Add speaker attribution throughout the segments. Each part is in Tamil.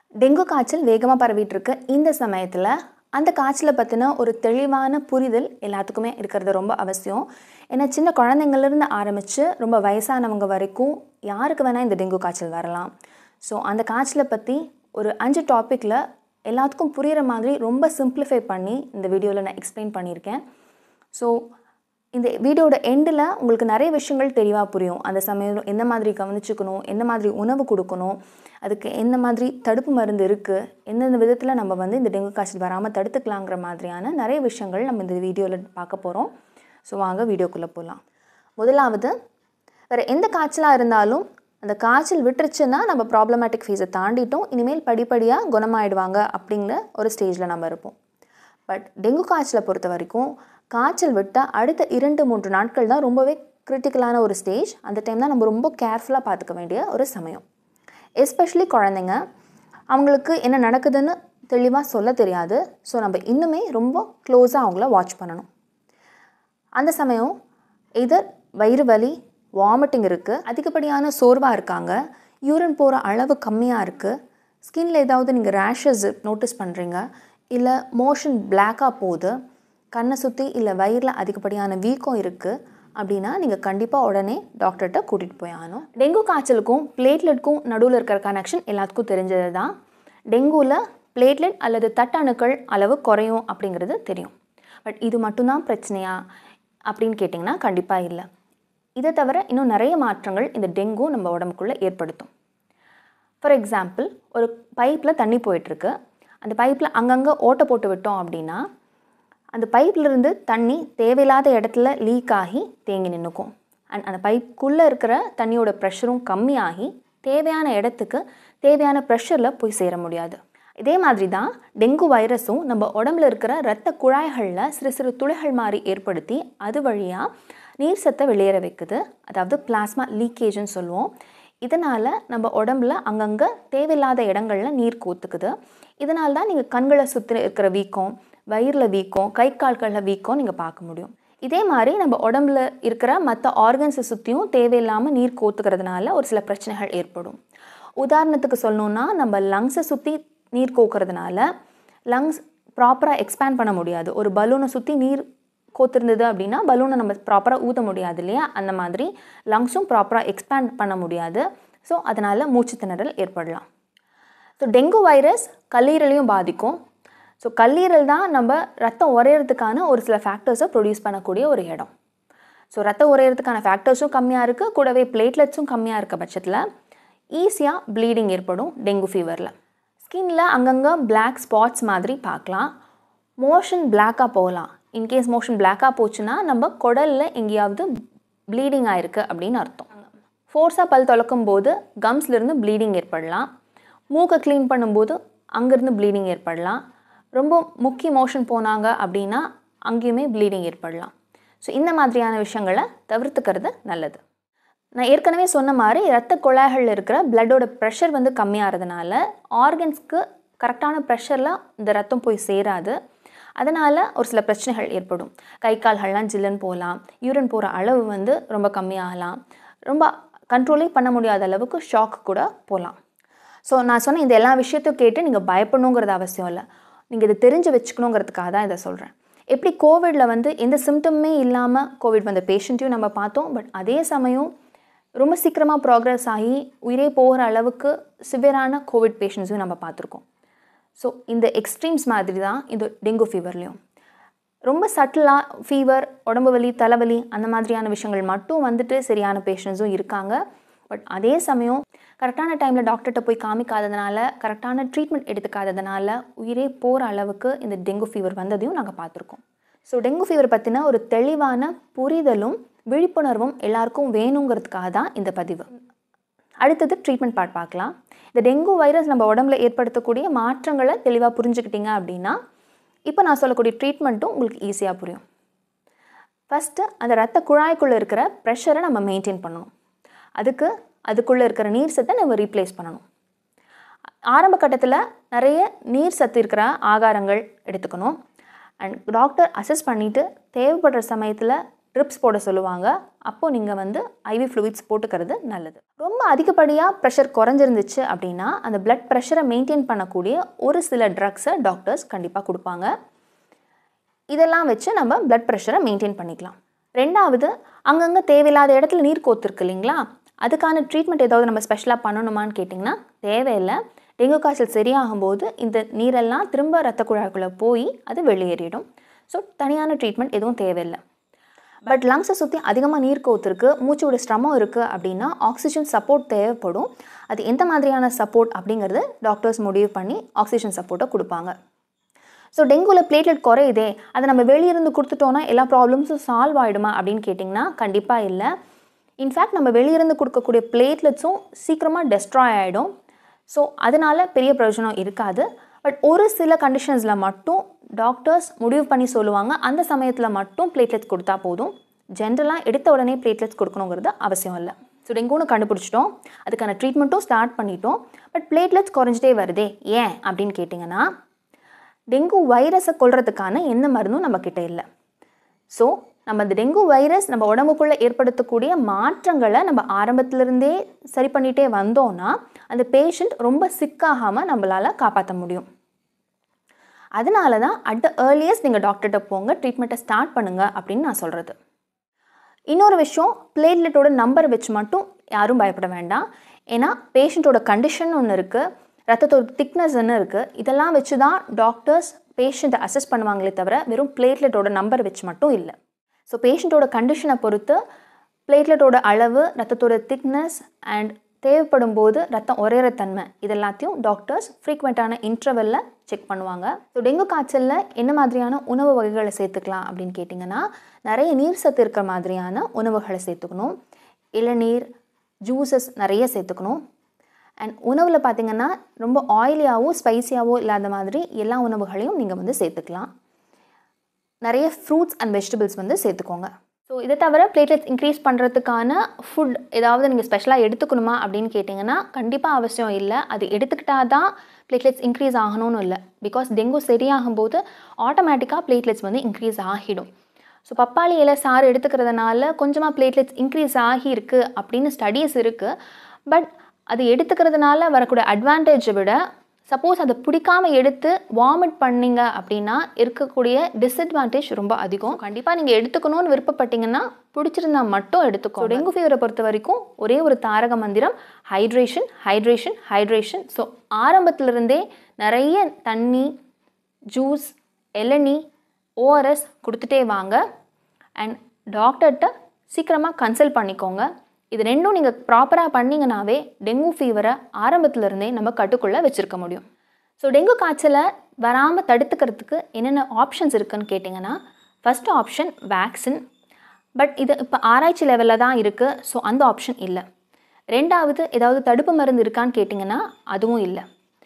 Speaker 1: டெங்கு காய்ச்சல் வேகமாக பரவிட்டு இருக்கு இந்த சமயத்தில் அந்த காய்ச்சலை பற்றின ஒரு தெளிவான புரிதல் எல்லாத்துக்குமே இருக்கிறது ரொம்ப அவசியம் ஏன்னா சின்ன குழந்தைங்கள்லேருந்து ஆரம்பித்து ரொம்ப வயசானவங்க வரைக்கும் யாருக்கு வேணால் இந்த டெங்கு காய்ச்சல் வரலாம் ஸோ அந்த காய்ச்சலை பற்றி ஒரு அஞ்சு டாப்பிக்கில் எல்லாத்துக்கும் புரிகிற மாதிரி ரொம்ப சிம்பிளிஃபை பண்ணி இந்த வீடியோவில் நான் எக்ஸ்பிளைன் பண்ணியிருக்கேன் ஸோ இந்த வீடியோட எண்டில் உங்களுக்கு நிறைய விஷயங்கள் தெளிவாக புரியும் அந்த சமயம் எந்த மாதிரி கவனிச்சுக்கணும் எந்த மாதிரி உணவு கொடுக்கணும் அதுக்கு எந்த மாதிரி தடுப்பு மருந்து இருக்குது எந்தெந்த விதத்தில் நம்ம வந்து இந்த டெங்கு காய்ச்சல் வராமல் தடுத்துக்கலாங்கிற மாதிரியான நிறைய விஷயங்கள் நம்ம இந்த வீடியோவில் பார்க்க போகிறோம் ஸோ வாங்க வீடியோக்குள்ளே போகலாம் முதலாவது வேறு எந்த காய்ச்சலாக இருந்தாலும் அந்த காய்ச்சல் விட்டுருச்சுன்னா நம்ம ப்ராப்ளமேட்டிக் ஃபேஸை தாண்டிட்டோம் இனிமேல் படிப்படியாக குணமாயிடுவாங்க அப்படிங்கிற ஒரு ஸ்டேஜில் நம்ம இருப்போம் பட் டெங்கு காய்ச்சலை பொறுத்த வரைக்கும் காய்ச்சல் விட்டால் அடுத்த இரண்டு மூன்று நாட்கள் தான் ரொம்பவே கிரிட்டிக்கலான ஒரு ஸ்டேஜ் அந்த டைம் தான் நம்ம ரொம்ப கேர்ஃபுல்லாக பார்த்துக்க வேண்டிய ஒரு சமயம் எஸ்பெஷலி குழந்தைங்க அவங்களுக்கு என்ன நடக்குதுன்னு தெளிவாக சொல்ல தெரியாது ஸோ நம்ம இன்னுமே ரொம்ப க்ளோஸாக அவங்கள வாட்ச் பண்ணணும் அந்த சமயம் எதர் வயிறு வலி வாமிட்டிங் இருக்குது அதிகப்படியான சோர்வாக இருக்காங்க யூரின் போகிற அளவு கம்மியாக இருக்குது ஸ்கின்ல ஏதாவது நீங்கள் ரேஷஸ் நோட்டீஸ் பண்ணுறீங்க இல்லை மோஷன் பிளாக்காக போகுது கண்ணை சுற்றி இல்லை வயிறில் அதிகப்படியான வீக்கம் இருக்குது அப்படின்னா நீங்கள் கண்டிப்பாக உடனே டாக்டர்கிட்ட கூட்டிகிட்டு போய் ஆகணும் டெங்கு காய்ச்சலுக்கும் பிளேட்லெட்க்கும் நடுவில் இருக்கிற கனெக்ஷன் எல்லாத்துக்கும் தெரிஞ்சது தான் டெங்குவில் பிளேட்லெட் அல்லது தட்டணுக்கள் அளவு குறையும் அப்படிங்கிறது தெரியும் பட் இது மட்டும்தான் பிரச்சனையா அப்படின்னு கேட்டிங்கன்னா கண்டிப்பாக இல்லை இதை தவிர இன்னும் நிறைய மாற்றங்கள் இந்த டெங்கு நம்ம உடம்புக்குள்ளே ஏற்படுத்தும் ஃபார் எக்ஸாம்பிள் ஒரு பைப்பில் தண்ணி போயிட்டுருக்கு அந்த பைப்பில் அங்கங்கே ஓட்டை போட்டு விட்டோம் அப்படின்னா அந்த பைப்லேருந்து தண்ணி தேவையில்லாத இடத்துல லீக் ஆகி தேங்கி நின்றுக்கும் அண்ட் அந்த பைப்புக்குள்ளே இருக்கிற தண்ணியோட ப்ரெஷரும் கம்மியாகி தேவையான இடத்துக்கு தேவையான ப்ரெஷரில் போய் சேர முடியாது இதே மாதிரி தான் டெங்கு வைரஸும் நம்ம உடம்புல இருக்கிற இரத்த குழாய்களில் சிறு சிறு துளைகள் மாதிரி ஏற்படுத்தி அது வழியாக நீர் சத்தை வெளியேற வைக்குது அதாவது பிளாஸ்மா லீக்கேஜ்னு சொல்லுவோம் இதனால் நம்ம உடம்புல அங்கங்கே தேவையில்லாத இடங்களில் நீர் கோத்துக்குது இதனால தான் நீங்கள் கண்களை சுற்றி இருக்கிற வீக்கம் வயிறில் வீக்கம் கை கால்களில் வீக்கம் நீங்கள் பார்க்க முடியும் இதே மாதிரி நம்ம உடம்புல இருக்கிற மற்ற ஆர்கன்ஸை சுற்றியும் தேவையில்லாமல் நீர் கோத்துக்கிறதுனால ஒரு சில பிரச்சனைகள் ஏற்படும் உதாரணத்துக்கு சொல்லணுன்னா நம்ம லங்ஸை சுற்றி நீர் கோக்கிறதுனால லங்ஸ் ப்ராப்பராக எக்ஸ்பேண்ட் பண்ண முடியாது ஒரு பலூனை சுற்றி நீர் கோத்திருந்தது அப்படின்னா பலூனை நம்ம ப்ராப்பராக ஊத முடியாது இல்லையா அந்த மாதிரி லங்ஸும் ப்ராப்பராக எக்ஸ்பேண்ட் பண்ண முடியாது ஸோ அதனால் மூச்சு திணறல் ஏற்படலாம் ஸோ டெங்கு வைரஸ் கல்லீரலையும் பாதிக்கும் ஸோ கல்லீரல் தான் நம்ம ரத்தம் உரையிறதுக்கான ஒரு சில ஃபேக்டர்ஸை ப்ரொடியூஸ் பண்ணக்கூடிய ஒரு இடம் ஸோ ரத்தம் உரையிறதுக்கான ஃபேக்டர்ஸும் கம்மியாக இருக்குது கூடவே பிளேட்லெட்ஸும் கம்மியாக இருக்க பட்சத்தில் ஈஸியாக ப்ளீடிங் ஏற்படும் டெங்கு ஃபீவரில் ஸ்கின்ல அங்கங்கே பிளாக் ஸ்பாட்ஸ் மாதிரி பார்க்கலாம் மோஷன் பிளாக்காக போகலாம் இன்கேஸ் மோஷன் பிளாக்காக போச்சுன்னா நம்ம குடலில் எங்கேயாவது ப்ளீடிங் ஆயிருக்கு அப்படின்னு அர்த்தம் ஃபோர்ஸாக பல் துளக்கும் போது கம்ஸ்லேருந்து ப்ளீடிங் ஏற்படலாம் மூக்கை க்ளீன் பண்ணும்போது அங்கேருந்து ப்ளீடிங் ஏற்படலாம் ரொம்ப முக்கிய மோஷன் போனாங்க அப்படின்னா அங்கேயுமே ப்ளீடிங் ஏற்படலாம் ஸோ இந்த மாதிரியான விஷயங்களை தவிர்த்துக்கிறது நல்லது நான் ஏற்கனவே சொன்ன மாதிரி இரத்த குழாய்களில் இருக்கிற பிளட்டோட ப்ரெஷர் வந்து கம்மியாகிறதுனால ஆர்கன்ஸ்க்கு கரெக்டான ப்ரெஷரில் இந்த ரத்தம் போய் சேராது அதனால் ஒரு சில பிரச்சனைகள் ஏற்படும் கை கால்கள்லாம் ஜில்லுன்னு போகலாம் யூரின் போகிற அளவு வந்து ரொம்ப கம்மியாகலாம் ரொம்ப கண்ட்ரோலே பண்ண முடியாத அளவுக்கு ஷாக் கூட போகலாம் ஸோ நான் சொன்ன இந்த எல்லா விஷயத்தையும் கேட்டு நீங்கள் பயப்படணுங்கிறது அவசியம் இல்லை நீங்கள் இதை தெரிஞ்சு வச்சுக்கணுங்கிறதுக்காக தான் இதை சொல்கிறேன் எப்படி கோவிடில் வந்து எந்த சிம்டமே இல்லாமல் கோவிட் வந்த பேஷண்ட்டையும் நம்ம பார்த்தோம் பட் அதே சமயம் ரொம்ப சீக்கிரமாக ப்ராக்ரஸ் ஆகி உயிரே போகிற அளவுக்கு சிவியரான கோவிட் பேஷண்ட்ஸையும் நம்ம பார்த்துருக்கோம் ஸோ இந்த எக்ஸ்ட்ரீம்ஸ் மாதிரி தான் இந்த டெங்கு ஃபீவர்லேயும் ரொம்ப சட்டிலாக ஃபீவர் உடம்பு வலி தலைவலி அந்த மாதிரியான விஷயங்கள் மட்டும் வந்துட்டு சரியான பேஷண்ட்ஸும் இருக்காங்க பட் அதே சமயம் கரெக்டான டைமில் டாக்டர்கிட்ட போய் காமிக்காததுனால கரெக்டான ட்ரீட்மெண்ட் எடுத்துக்காததுனால உயிரே போகிற அளவுக்கு இந்த டெங்கு ஃபீவர் வந்ததையும் நாங்கள் பார்த்துருக்கோம் ஸோ டெங்கு ஃபீவர் பற்றின ஒரு தெளிவான புரிதலும் விழிப்புணர்வும் எல்லாருக்கும் வேணுங்கிறதுக்காக தான் இந்த பதிவு அடுத்தது ட்ரீட்மெண்ட் பார்ட் பார்க்கலாம் இந்த டெங்கு வைரஸ் நம்ம உடம்புல ஏற்படுத்தக்கூடிய மாற்றங்களை தெளிவாக புரிஞ்சுக்கிட்டீங்க அப்படின்னா இப்போ நான் சொல்லக்கூடிய ட்ரீட்மெண்ட்டும் உங்களுக்கு ஈஸியாக புரியும் ஃபஸ்ட்டு அந்த ரத்த குழாய்க்குள்ளே இருக்கிற ப்ரெஷரை நம்ம மெயின்டைன் பண்ணணும் அதுக்கு அதுக்குள்ளே இருக்கிற நீர் சத்தை நம்ம ரீப்ளேஸ் பண்ணணும் ஆரம்ப கட்டத்தில் நிறைய நீர் சத்து இருக்கிற ஆகாரங்கள் எடுத்துக்கணும் அண்ட் டாக்டர் அசஸ் பண்ணிவிட்டு தேவைப்படுற சமயத்தில் ட்ரிப்ஸ் போட சொல்லுவாங்க அப்போது நீங்கள் வந்து ஐவி ஃப்ளூயிட்ஸ் போட்டுக்கிறது நல்லது ரொம்ப அதிகப்படியாக ப்ரெஷர் குறைஞ்சிருந்துச்சு அப்படின்னா அந்த பிளட் ப்ரெஷரை மெயின்டைன் பண்ணக்கூடிய ஒரு சில ட்ரக்ஸை டாக்டர்ஸ் கண்டிப்பாக கொடுப்பாங்க இதெல்லாம் வச்சு நம்ம பிளட் ப்ரெஷரை மெயின்டைன் பண்ணிக்கலாம் ரெண்டாவது அங்கங்கே தேவையில்லாத இடத்துல நீர் கோத்துருக்கு இல்லைங்களா அதுக்கான ட்ரீட்மெண்ட் ஏதாவது நம்ம ஸ்பெஷலாக பண்ணணுமான்னு கேட்டிங்கன்னா தேவையில்லை டெங்கு காய்ச்சல் சரியாகும்போது இந்த நீரெல்லாம் திரும்ப ரத்த குழாய்க்குள்ளே போய் அது வெளியேறிடும் ஸோ தனியான ட்ரீட்மெண்ட் எதுவும் தேவையில்லை பட் லங்ஸை சுற்றி அதிகமாக நீர் கோத்துருக்கு மூச்சோட சிரமம் இருக்குது அப்படின்னா ஆக்சிஜன் சப்போர்ட் தேவைப்படும் அது எந்த மாதிரியான சப்போர்ட் அப்படிங்கிறது டாக்டர்ஸ் முடிவு பண்ணி ஆக்சிஜன் சப்போர்ட்டை கொடுப்பாங்க ஸோ டெங்குவில் பிளேட்லெட் குறையுதே அதை நம்ம வெளியிருந்து கொடுத்துட்டோன்னா எல்லா ப்ராப்ளம்ஸும் சால்வ் ஆகிடுமா அப்படின்னு கேட்டிங்கன்னா கண்டிப்பாக இல்லை இன்ஃபேக்ட் நம்ம வெளியிருந்து கொடுக்கக்கூடிய பிளேட்லெட்ஸும் சீக்கிரமாக டெஸ்ட்ராய் ஆகிடும் ஸோ அதனால் பெரிய பிரயோஜனம் இருக்காது பட் ஒரு சில கண்டிஷன்ஸில் மட்டும் டாக்டர்ஸ் முடிவு பண்ணி சொல்லுவாங்க அந்த சமயத்தில் மட்டும் பிளேட்லெட்ஸ் கொடுத்தா போதும் ஜென்ரலாக எடுத்த உடனே பிளேட்லெட்ஸ் கொடுக்கணுங்கிறது அவசியம் இல்லை ஸோ டெங்குன்னு கண்டுபிடிச்சிட்டோம் அதுக்கான ட்ரீட்மெண்ட்டும் ஸ்டார்ட் பண்ணிட்டோம் பட் பிளேட்லெட்ஸ் குறைஞ்சிட்டே வருதே ஏன் அப்படின்னு கேட்டிங்கன்னா டெங்கு வைரஸை கொல்றதுக்கான எந்த மருந்தும் நம்மக்கிட்ட இல்லை ஸோ நம்ம இந்த டெங்கு வைரஸ் நம்ம உடம்புக்குள்ளே ஏற்படுத்தக்கூடிய மாற்றங்களை நம்ம ஆரம்பத்திலிருந்தே சரி பண்ணிகிட்டே வந்தோம்னா அந்த பேஷண்ட் ரொம்ப சிக்காகாமல் நம்மளால் காப்பாற்ற முடியும் அதனால தான் அட் த ஏர்லியஸ்ட் நீங்கள் டாக்டர்கிட்ட போங்க ட்ரீட்மெண்ட்டை ஸ்டார்ட் பண்ணுங்கள் அப்படின்னு நான் சொல்கிறது இன்னொரு விஷயம் பிளேட்லெட்டோட நம்பர் வச்சு மட்டும் யாரும் பயப்பட வேண்டாம் ஏன்னா பேஷண்ட்டோட கண்டிஷன் ஒன்று இருக்குது ரத்தத்தோட திக்னஸ்ன்னு இருக்குது இதெல்லாம் வச்சு தான் டாக்டர்ஸ் பேஷண்ட்டை அசஸ் பண்ணுவாங்களே தவிர வெறும் பிளேட்லெட்டோட நம்பர் வச்சு மட்டும் இல்லை ஸோ பேஷண்ட்டோட கண்டிஷனை பொறுத்து பிளேட்லெட்டோட அளவு ரத்தத்தோட திக்னஸ் அண்ட் தேவைப்படும் போது ரத்தம் உரையிற தன்மை இது எல்லாத்தையும் டாக்டர்ஸ் ஃப்ரீக்வெண்ட்டான இன்டர்வெல்லில் செக் பண்ணுவாங்க ஸோ டெங்கு காய்ச்சலில் என்ன மாதிரியான உணவு வகைகளை சேர்த்துக்கலாம் அப்படின்னு கேட்டிங்கன்னா நிறைய நீர் சத்து இருக்கிற மாதிரியான உணவுகளை சேர்த்துக்கணும் இளநீர் ஜூஸஸ் நிறைய சேர்த்துக்கணும் அண்ட் உணவில் பார்த்திங்கன்னா ரொம்ப ஆயிலியாகவோ ஸ்பைசியாகவோ இல்லாத மாதிரி எல்லா உணவுகளையும் நீங்கள் வந்து சேர்த்துக்கலாம் நிறைய ஃப்ரூட்ஸ் அண்ட் வெஜிடபிள்ஸ் வந்து சேர்த்துக்கோங்க ஸோ இதை தவிர பிளேட்லெட்ஸ் இன்க்ரீஸ் பண்ணுறதுக்கான ஃபுட் ஏதாவது நீங்கள் ஸ்பெஷலாக எடுத்துக்கணுமா அப்படின்னு கேட்டிங்கன்னா கண்டிப்பாக அவசியம் இல்லை அது எடுத்துக்கிட்டால் தான் பிளேட்லெட்ஸ் இன்க்ரீஸ் ஆகணும்னு இல்லை பிகாஸ் டெங்கு சரியாகும் போது ஆட்டோமேட்டிக்காக பிளேட்லெட்ஸ் வந்து இன்க்ரீஸ் ஆகிடும் ஸோ பப்பாளி இலை சாறு எடுத்துக்கிறதுனால கொஞ்சமாக பிளேட்லெட்ஸ் இன்க்ரீஸ் ஆகியிருக்கு அப்படின்னு ஸ்டடீஸ் இருக்குது பட் அது எடுத்துக்கிறதுனால வரக்கூடிய அட்வான்டேஜை விட சப்போஸ் அதை பிடிக்காம எடுத்து வாமிட் பண்ணீங்க அப்படின்னா இருக்கக்கூடிய டிஸ்அட்வான்டேஜ் ரொம்ப அதிகம் கண்டிப்பாக நீங்கள் எடுத்துக்கணும்னு விருப்பப்பட்டீங்கன்னா பிடிச்சிருந்தா மட்டும் எடுத்துக்கோ டெங்கு ஃபீவரை பொறுத்த வரைக்கும் ஒரே ஒரு தாரக மந்திரம் ஹைட்ரேஷன் ஹைட்ரேஷன் ஹைட்ரேஷன் ஸோ ஆரம்பத்திலிருந்தே நிறைய தண்ணி ஜூஸ் இளநீ ஓஆர்எஸ் கொடுத்துட்டே வாங்க அண்ட் டாக்டர்கிட்ட சீக்கிரமாக கன்சல்ட் பண்ணிக்கோங்க இது ரெண்டும் நீங்கள் ப்ராப்பராக பண்ணிங்கனாவே டெங்கு ஃபீவரை ஆரம்பத்துலேருந்தே நம்ம கட்டுக்குள்ளே வச்சுருக்க முடியும் ஸோ டெங்கு காய்ச்சலை வராமல் தடுத்துக்கிறதுக்கு என்னென்ன ஆப்ஷன்ஸ் இருக்குன்னு கேட்டிங்கன்னா ஃபஸ்ட் ஆப்ஷன் வேக்சின் பட் இது இப்போ ஆராய்ச்சி லெவலில் தான் இருக்குது ஸோ அந்த ஆப்ஷன் இல்லை ரெண்டாவது ஏதாவது தடுப்பு மருந்து இருக்கான்னு கேட்டிங்கன்னா அதுவும் இல்லை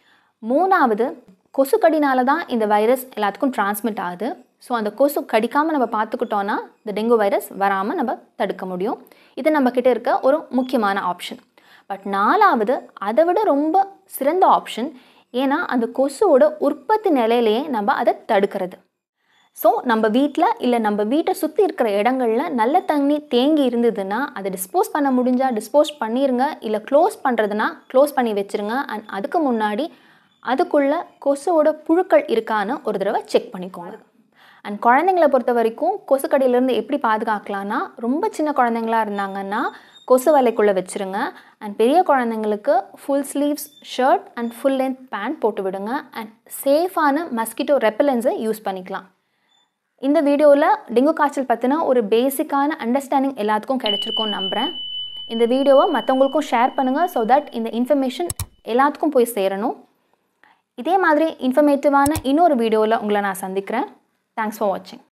Speaker 1: மூணாவது கொசு கடினால தான் இந்த வைரஸ் எல்லாத்துக்கும் டிரான்ஸ்மிட் ஆகுது ஸோ அந்த கொசு கடிக்காமல் நம்ம பார்த்துக்கிட்டோன்னா இந்த டெங்கு வைரஸ் வராமல் நம்ம தடுக்க முடியும் இது நம்மக்கிட்ட இருக்க ஒரு முக்கியமான ஆப்ஷன் பட் நாலாவது அதை விட ரொம்ப சிறந்த ஆப்ஷன் ஏன்னா அந்த கொசுவோட உற்பத்தி நிலையிலேயே நம்ம அதை தடுக்கிறது ஸோ நம்ம வீட்டில் இல்லை நம்ம வீட்டை சுற்றி இருக்கிற இடங்களில் நல்ல தண்ணி தேங்கி இருந்ததுன்னா அதை டிஸ்போஸ் பண்ண முடிஞ்சால் டிஸ்போஸ் பண்ணிடுங்க இல்லை க்ளோஸ் பண்ணுறதுனா க்ளோஸ் பண்ணி வச்சுருங்க அண்ட் அதுக்கு முன்னாடி அதுக்குள்ளே கொசுவோட புழுக்கள் இருக்கான்னு ஒரு தடவை செக் பண்ணிக்கோங்க அண்ட் குழந்தைங்கள பொறுத்த வரைக்கும் கொசுக்கடியிலேருந்து எப்படி பாதுகாக்கலாம்னா ரொம்ப சின்ன குழந்தைங்களா இருந்தாங்கன்னா கொசு வலைக்குள்ளே வச்சுருங்க அண்ட் பெரிய குழந்தைங்களுக்கு full sleeves shirt and full length pant போட்டு விடுங்க அண்ட் சேஃபான மஸ்கிட்டோ ரெப்பலன்ஸை யூஸ் பண்ணிக்கலாம் இந்த வீடியோவில் டெங்கு காய்ச்சல் பற்றின ஒரு பேசிக்கான அண்டர்ஸ்டாண்டிங் எல்லாத்துக்கும் கிடைச்சிருக்கும்னு நம்புகிறேன் இந்த வீடியோவை மற்றவங்களுக்கும் ஷேர் பண்ணுங்கள் ஸோ தட் இந்த இன்ஃபர்மேஷன் எல்லாத்துக்கும் போய் சேரணும் இதே மாதிரி இன்ஃபர்மேட்டிவான இன்னொரு வீடியோவில் உங்களை நான் சந்திக்கிறேன் தேங்க்ஸ் ஃபார் வாட்சிங்